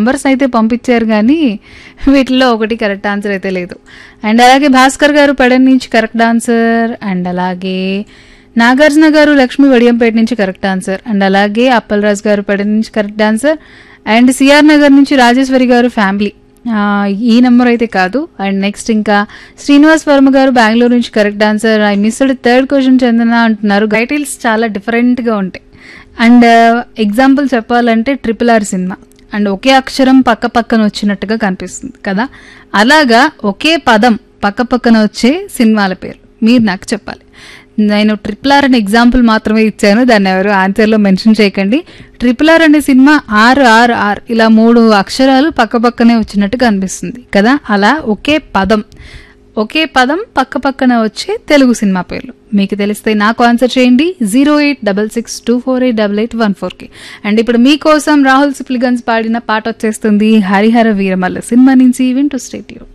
numbers అయితే పంపించారు కానీ వీటిలో ఒకటి కరెక్ట్ ఆన్సర్ అయితే లేదు అండ్ అలాగే భాస్కర్ గారు పెడన్ నుంచి కరెక్ట్ ఆన్సర్ అండ్ అలాగే నాగార్జున గారు లక్ష్మి వడియంపేట నుంచి కరెక్ట్ ఆన్సర్ అండ్ అలాగే అప్పలరాజు గారు పెడన్ నుంచి correct answer and CR Nagar నుంచి రాజేశ్వరి గారు ఫ్యామిలీ ఆ, ఈ నెంబర్ అయితే కాదు అండ్ నెక్స్ట్ ఇంకా శ్రీనివాస్ వర్మ గారు బెంగళూరు నుంచి correct answer I missed third question Chandana అంటున్నారు టైటిల్స్ చాలా డిఫరెంట్గా ఉంటాయి అండ్ ఎగ్జాంపుల్ చెప్పాలంటే ట్రిపుల్ ఆర్ సినిమా అండ్ ఒకే అక్షరం పక్క పక్కన వచ్చినట్టుగా కనిపిస్తుంది కదా అలాగా ఒకే పదం పక్క పక్కన వచ్చే సినిమాల పేరు మీరు నాకు చెప్పాలి నేను ట్రిపుల్ ఆర్ అనే ఎగ్జాంపుల్ మాత్రమే ఇచ్చాను దాన్ని ఎవరు ఆన్సర్లో మెన్షన్ చేయకండి ట్రిపుల్ ఆర్ అనే సినిమా ఆర్ ఆర్ ఆర్ ఇలా మూడు అక్షరాలు పక్క పక్కనే వచ్చినట్టు కనిపిస్తుంది కదా అలా ఒకే పదం ఒకే పదం పక్క పక్కన వచ్చే తెలుగు సినిమా పేర్లు మీకు తెలిస్తే నాకు ఆన్సర్ చేయండి zero eight double six two four eight double eight one ఫోర్కి అండ్ ఇప్పుడు మీకోసం రాహుల్ సిప్లిగన్స్ పాడిన పాట వచ్చేస్తుంది హరిహర వీరమల్ల సినిమా నుంచి వింటూ స్టేట్యూ